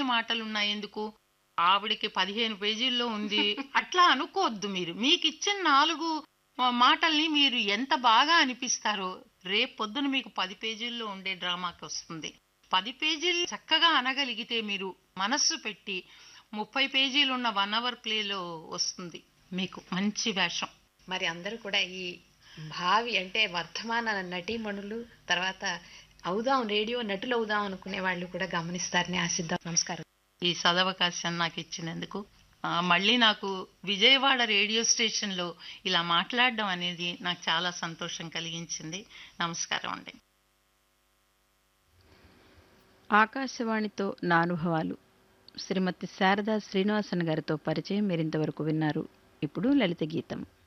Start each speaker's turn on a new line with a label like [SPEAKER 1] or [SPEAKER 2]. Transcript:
[SPEAKER 1] మాటలు ఉన్నాయి ఎందుకు ఆవిడకి పదిహేను పేజీల్లో ఉంది అట్లా అనుకోవద్దు మీరు మీకు ఇచ్చిన నాలుగు ఆ, మాటల్ని మీరు ఎంత బాగా అనిపిస్తారో రేపు పొద్దున మీకు పది పేజీల్లో ఉండే డ్రామాకి వస్తుంది పది పేజీలు చక్కగా అనగలిగితే మీరు మనస్సు పెట్టి ముప్పై పేజీలు ఉన్న వన్ అవర్ ప్లేలో వస్తుంది మీకు మంచి వేషం
[SPEAKER 2] మరి అందరూ కూడా ఈ భావి అంటే వర్ధమాన నటీమణులు తర్వాత అవుదాం రేడియో నటులు అవుదాం అనుకునే వాళ్ళు కూడా గమనిస్తారని ఆశిద్దాం నమస్కారం
[SPEAKER 1] ఈ సదవకాశం నాకు ఇచ్చినందుకు ఆ, మళ్ళీ నాకు విజయవాడ రేడియో స్టేషన్లో ఇలా మాట్లాడడం అనేది నాకు చాలా సంతోషం కలిగించింది నమస్కారం అండి
[SPEAKER 3] ఆకాశవాణితో నా అనుభవాలు శ్రీమతి శారదా శ్రీనివాసన్ గారితో పరిచయం మీరింతవరకు విన్నారు ఇప్పుడు లలిత గీతం